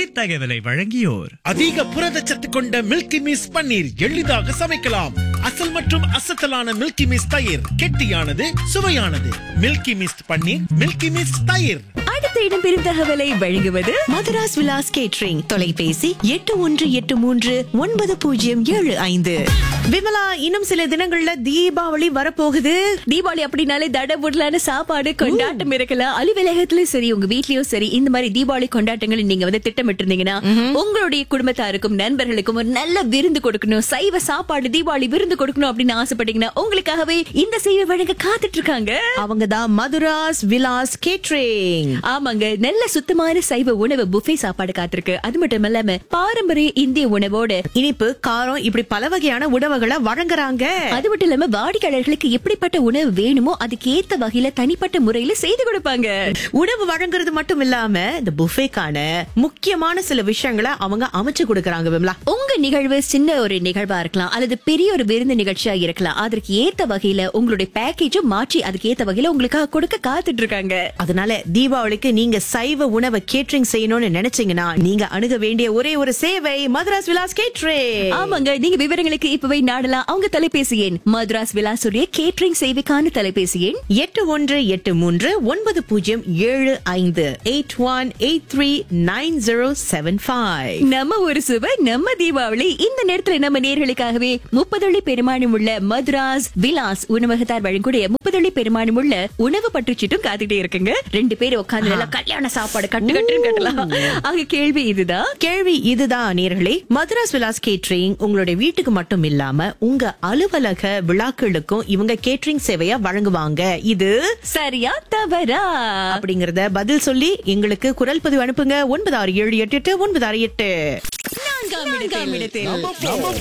இத்தகவலை வழங்கியோர் அதிக புரதச்சத்து கொண்ட மில்கி மிஸ் பன்னீர் எளிதாக சமைக்கலாம் அசல் மற்றும் அசத்தலான மில்கி மிஸ் தயிர் கெட்டியானது சுவையானது Milky Mist paneer Milky Mist தயிர் அடுத்த இடம்பெறும் தகவலை வழங்குவது மதுராஸ் விலாஸ் கேட்ரிங் தொலைபேசி எட்டு ஒன்று எட்டு மூன்று ஒன்பது பூஜ்ஜியம் ஏழு ஐந்து விமலா இன்னும் சில தினங்கள்ல தீபாவளி வரப்போகுது தீபாவளி அப்படின்னாலே தடபுடலான சாப்பாடு கொண்டாட்டம் இருக்கலாம் அலுவலகத்திலயும் சரி உங்க வீட்லயும் சரி இந்த மாதிரி தீபாவளி கொண்டாட்டங்களை நீங்க வந்து திட்டமிட்டு இருந்தீங்கன்னா உங்களுடைய குடும்பத்தாருக்கும் நண்பர்களுக்கும் ஒரு நல்ல விருந்து கொடுக்கணும் சைவ சாப்பாடு தீபாவளி விருந்து கொடுக்கணும் அப்படின்னு ஆசைப்பட்டீங்கன்னா உங்களுக்காகவே இந்த செய்தி வழங்க காத்துட்டு இருக்காங்க அவங்க தான் மதுராஸ் விலாஸ் கேட்ரிங் ஆமாங்க நல்ல சுத்தமான சைவ உணவு புஃபே சாப்பாடு காத்திருக்கு அது மட்டும் இல்லாம பாரம்பரிய இந்திய உணவோட இனிப்பு காரம் இப்படி பல வகையான உணவுகளை வழங்குறாங்க அது மட்டும் இல்லாம வாடிக்கையாளர்களுக்கு எப்படிப்பட்ட உணவு வேணுமோ அதுக்கு ஏத்த வகையில தனிப்பட்ட முறையில செய்து கொடுப்பாங்க உணவு வழங்குறது மட்டும் இல்லாம இந்த புஃபேக்கான முக்கியமான சில விஷயங்களை அவங்க அமைச்சு கொடுக்கறாங்க விமலா உங்க நிகழ்வு சின்ன ஒரு நிகழ்வா இருக்கலாம் அல்லது பெரிய ஒரு விருந்து நிகழ்ச்சியா இருக்கலாம் அதற்கு ஏத்த வகையில உங்களுடைய பேக்கேஜும் மாற்றி அதுக்கு ஏத்த வகையில உங்களுக்காக கொடுக்க காத்துட்டு இருக்காங்க அதனால தீபாவளிக்கு நீங்க சைவ உணவை கேட்டரிங் செய்யணும்னு நினைச்சீங்கன்னா நீங்க அணுக வேண்டிய ஒரே ஒரு சேவை மதுராஸ் விலாஸ் கேட்ரிங் ஆமாங்க நீங்க விவரங்களுக்கு இப்பவே நாடலாம் அவங்க தொலைபேசி எண் மதுராஸ் விலாசுடைய கேட்டரிங் சேவைக்கான தொலைபேசி எண் எட்டு ஒன்று எட்டு மூன்று ஒன்பது பூஜ்ஜியம் ஏழு ஐந்து eight one eight three nine zero seven five நம்ம ஒரு சுவ நம்ம தீபாவளி இந்த நேரத்துல நம்ம நேர்களுக்காகவே முப்பதொள்ளி பெருமானம் உள்ள மதுராஸ் விலாஸ் உணவகத்தார் வழங்கக்கூடிய முப்பதொள்ளி பெருமானம் உள்ள உணவு பற்றுச்சீட்டும் காத்துட்டே இருக்குங்க ரெண்டு பேரும் உட்கார்ந்து நல்லா கல்யாண சாப்பாடு கட்டு கட்டுன்னு கட்டலாம் அங்க கேள்வி இதுதான் கேள்வி இதுதான் நேர்களே மதுராஸ் விலாஸ் கேட்டரிங் உங்களுடைய வீட்டுக்கு மட்டும் இல்லாம உங்க அலுவலக விழாக்களுக்கும் இவங்க கேட்டரிங் சேவையா வழங்குவாங்க இது சரியா தவறா அப்படிங்கறத பதில் சொல்லி எங்களுக்கு குரல் பதிவு அனுப்புங்க ஒன்பது ஆறு ஏழு எட்டு எட்டு ஒன்பது ஆறு எட்டு நான்காம் இடத்தில் நம்ம